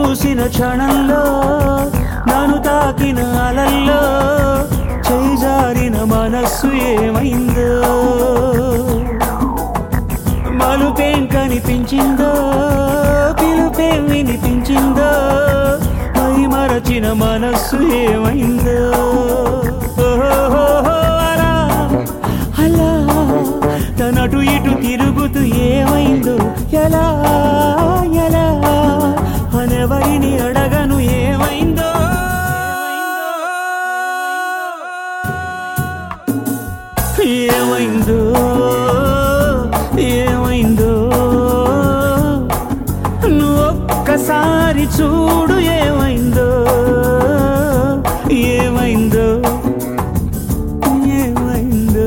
చూసిన క్షణంలో నన్ను తాకిన అలల్లో చేజారిన మనస్సు ఏమైందో మలుపేం కనిపించిందో పిలుపేం వినిపించిందో మై మరచిన మనస్సు ఏమైందో ఓహోహోహో, అలా అలా తనటు ఇటు తిరుగుతూ ఏమైందో ఎలా ఎలా అనెవరిని అడగను ఏమైందో ఏమైందో ఏమైందో నువ్వు ఒక్కసారి చూడు ఏమైందో ఏమైందో ఏమైందో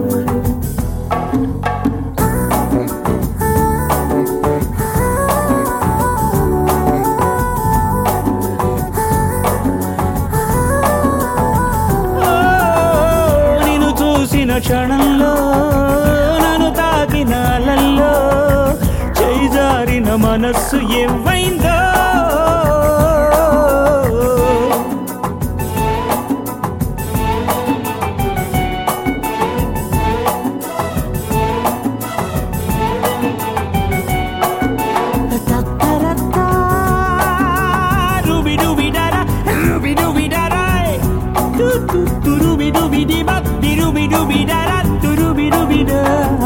ఓ, నిన్ను చూసిన క్షణంలో నన్ను తాకిన అలల్లో చేజారిన మనస్సు ఏమైందో Ruby dooby dada, ruby dooby dada. Do do do ruby dooby dee bop, dee ruby dooby dada, do ruby dooby da.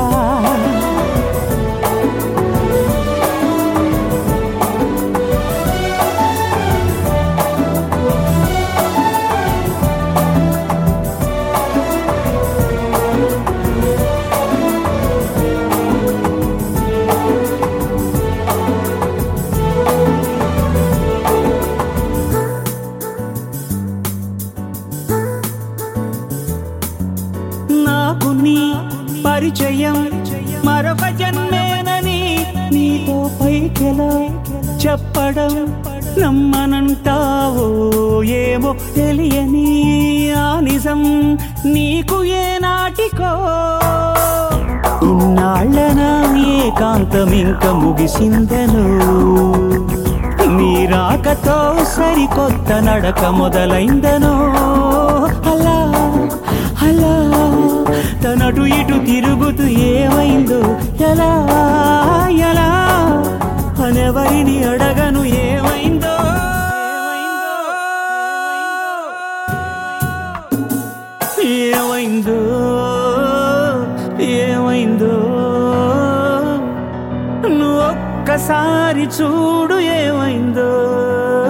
నాకు నీ పరిచయం మరొక జన్మేనని నీతో పైకెలా చెప్పడం నమ్మనంటావో ఏమో తెలియని ఆ నిజం నీకు ఏ నాటికో ఇన్నాళ్ళ నా ఏకాంతం ఇంక ముగిసిందను నీ రాకతో సరికొత్త నడక మొదలైందనో అలా అలా తనటు ఇటు తిరుగుతూ ఏమైందో ఎలా ఎలా అనెవరిని అడగను ఏమైందో ఏమైందో ఏమైందో నువ్వు ఒక్కసారి చూడు ఏమైందో